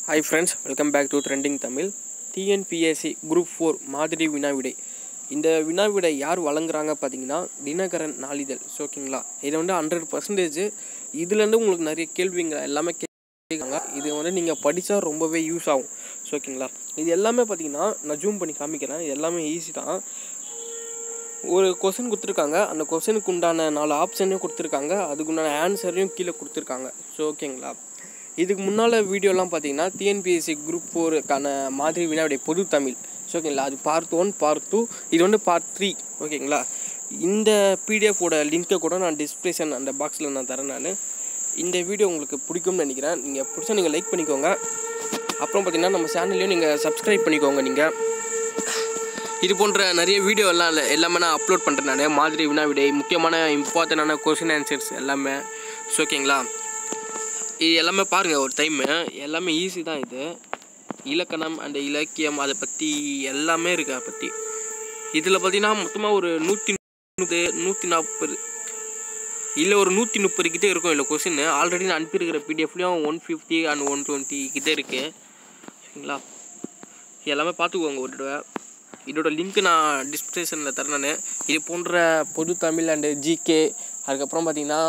hi friends welcome back to trending Tamil TNPSC group four மாதிரி வினா விடை இந்த வினா விடை யார் வழங்குறாங்க பார்த்தீங்கன்னா தினகரன் நாளிதழ் ஸோ ஓகேங்களா இது வந்து ஹண்ட்ரட் பர்சன்டேஜ் இதுலேருந்து உங்களுக்கு நிறைய கேள்விங்க எல்லாமே கேட்காங்க இது வந்து நீங்கள் படித்தா ரொம்பவே யூஸ் ஆகும் ஸோ ஓகேங்களா இது எல்லாமே பார்த்தீங்கன்னா நான் ஜூம் பண்ணி காமிக்கிறேன் இது எல்லாமே ஈஸி தான் ஒரு கொஸ்டின் கொடுத்துருக்காங்க அந்த கொஸ்டினுக்கு உண்டான நாலு ஆப்ஷனையும் கொடுத்துருக்காங்க அதுக்கு உண்டான ஆன்சரையும் கீழே கொடுத்துருக்காங்க ஸோ ஓகேங்களா இதுக்கு முன்னால் வீடியோலாம் பார்த்தீங்கன்னா டிஎன்பிஎஸ்சி குரூப் ஃபோருக்கான மாதிரி வினாவுடைய பொது தமிழ் ஸோ ஓகேங்களா அது பார்ட் ஒன் பார்ட் டூ இது வந்து பார்ட் த்ரீ ஓகேங்களா இந்த பிடிஎஃபோட லிங்க்கை கூட நான் டிஸ்கிரிப்ஷன் அந்த பாக்ஸில் நான் தரேன் நான் இந்த வீடியோ உங்களுக்கு பிடிக்கும்னு நினைக்கிறேன் நீங்கள் பிடிச்சா நீங்கள் லைக் பண்ணிக்கோங்க அப்புறம் பார்த்தீங்கன்னா நம்ம சேனல்லையும் நீங்கள் சப்ஸ்கிரைப் பண்ணிக்கோங்க நீங்கள் இது போன்ற நிறைய வீடியோ எல்லாம் இல்லை எல்லாமே நான் அப்லோட் பண்ணுறேன் நான் மாதிரி வினா விடை முக்கியமான இம்பார்ட்டண்டான கொஷின் ஆன்சர்ஸ் எல்லாமே ஸோ ஓகேங்களா இது எல்லாமே பாருங்கள் ஒரு டைமு எல்லாமே ஈஸி தான் இது இலக்கணம் அண்ட் இலக்கியம் அதை பற்றி எல்லாமே இருக்குது அதை பற்றி இதில் பார்த்தீங்கன்னா மொத்தமாக ஒரு நூற்றி முப்பது நூற்றி நாற்பது இல்லை ஒரு நூற்றி முப்பது கிட்டே இருக்கும் இல்லை கொஷின் ஆல்ரெடி நான் அனுப்பியிருக்கிற பிடிஎஃப்லேயும் one fifty and one twenty கிட்டே இருக்குது சரிங்களா எல்லாமே பார்த்துக்கோங்க ஒரு தடவை இதோட லிங்க் நான் டிஸ்கிரிப்ஷனில் தரேன் நான் இது போன்ற பொது தமிழ் அண்டு ஜிகே அதுக்கப்புறம் பார்த்திங்கன்னா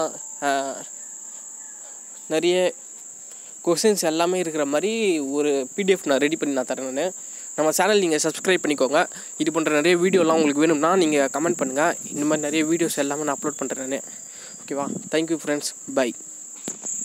நிறைய கொஷின்ஸ் எல்லாமே இருக்கிற மாதிரி ஒரு பிடிஎஃப் நான் ரெடி பண்ணி நான் தரேன் நான் நம்ம சேனல் நீங்கள் சப்ஸ்கிரைப் பண்ணிக்கோங்க இது போன்ற நிறைய வீடியோலாம் உங்களுக்கு வேணும்னா நீங்கள் கமெண்ட் பண்ணுங்கள் இந்த மாதிரி நிறைய வீடியோஸ் எல்லாமே நான் அப்லோட் பண்ணுறேன் நான் ஓகேவா தேங்க்யூ ஃப்ரெண்ட்ஸ் பை